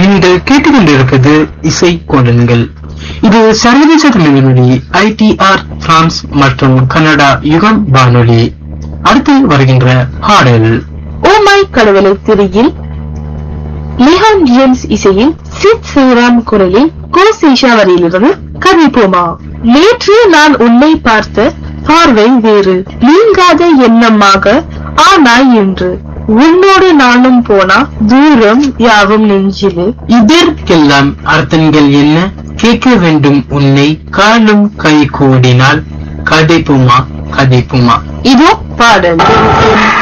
நீங்கள் கேட்டுக்கொண்டிருப்பது இசை கோலன்கள் இது சர்வதேச தமிழொலி ஐடிஆர் பிரான்ஸ் மற்றும் கனடா யுகம் வானொலி அடுத்து வருகின்ற பாடல் ஓமாய் கடவுளை திரியில் லிஹான் ஜேம்ஸ் இசையில் சித் சிவராம் குரலில் கோ சேஷாவரியிலிருந்து கவிப்போமா நேற்று நான் உன்னை பார்த்த பார்வை வேறு நீங்காத எண்ணமாக ஆனாய் என்று உன்னோடு நானும் போனா தூரம் யாவும் நெஞ்சிலே இதற்கெல்லாம் அர்த்தங்கள் என்ன கேட்க வேண்டும் உன்னை காலும் கை கூடினால் கதைப்புமா கதைப்புமா இதோ பாடல்